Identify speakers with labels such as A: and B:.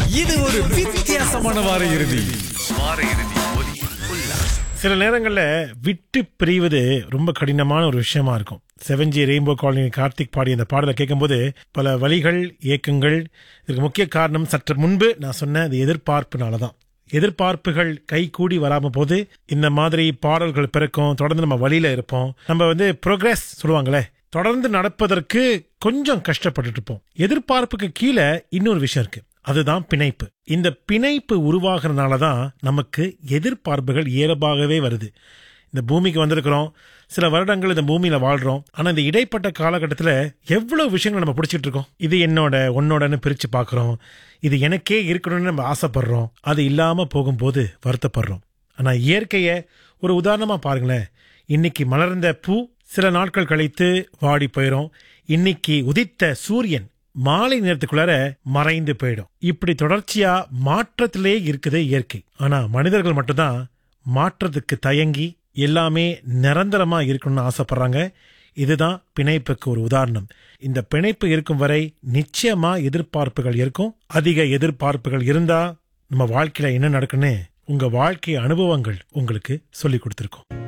A: இது ஒரு வித்தியாசமான வார இறுதி
B: சில நேரங்கள்ல விட்டு பிரிவது ரொம்ப கடினமான ஒரு விஷயமா இருக்கும் seven G rainbow colony Karthik பாடி அந்த பாடலை கேட்கும்போது பல வழிகள் இயக்கங்கள் இதுக்கு முக்கிய காரணம் சற்று முன்பு நான் சொன்ன இந்த எதிர்பார்ப்புனால தான் எதிர்பார்ப்புகள் கை கூடி வராம போது இந்த மாதிரி பாடல்கள் பிறக்கும் தொடர்ந்து நம்ம வழியில இருப்போம் நம்ம வந்து ப்ரோக்ரஸ் சொல்லுவாங்களே தொடர்ந்து நடப்பதற்கு கொஞ்சம் கஷ்டப்பட்டுட்டு இருப்போம் எதிர்பார்ப்புக்கு கீழே இன்னொரு விஷயம் இருக்கு அதுதான் பிணைப்பு இந்த பிணைப்பு உருவாகிறதுனால தான் நமக்கு எதிர்பார்ப்புகள் இயல்பாகவே வருது இந்த பூமிக்கு வந்திருக்கிறோம் சில வருடங்கள் இந்த பூமியில வாழ்றோம் ஆனா இந்த இடைப்பட்ட காலகட்டத்தில் எவ்வளவு விஷயங்கள் நம்ம பிடிச்சிட்டு இருக்கோம் இது என்னோட உன்னோடன்னு பிரிச்சு பார்க்கறோம் இது எனக்கே இருக்கணும்னு நம்ம ஆசைப்படுறோம் அது இல்லாம போகும்போது வருத்தப்படுறோம் ஆனா இயற்கையை ஒரு உதாரணமா பாருங்களேன் இன்னைக்கு மலர்ந்த பூ சில நாட்கள் கழித்து வாடி போயிடும் இன்னைக்கு உதித்த சூரியன் மாலை நேரத்துக்குள்ளார மறைந்து போயிடும் இப்படி தொடர்ச்சியா மாற்றத்திலே இருக்குது இயற்கை ஆனா மனிதர்கள் மட்டும்தான் மாற்றத்துக்கு தயங்கி எல்லாமே நிரந்தரமா இருக்கணும்னு ஆசைப்படுறாங்க இதுதான் பிணைப்புக்கு ஒரு உதாரணம் இந்த பிணைப்பு இருக்கும் வரை நிச்சயமா எதிர்பார்ப்புகள் இருக்கும் அதிக எதிர்பார்ப்புகள் இருந்தா நம்ம வாழ்க்கையில என்ன நடக்குன்னு உங்க வாழ்க்கை அனுபவங்கள் உங்களுக்கு சொல்லி கொடுத்துருக்கோம்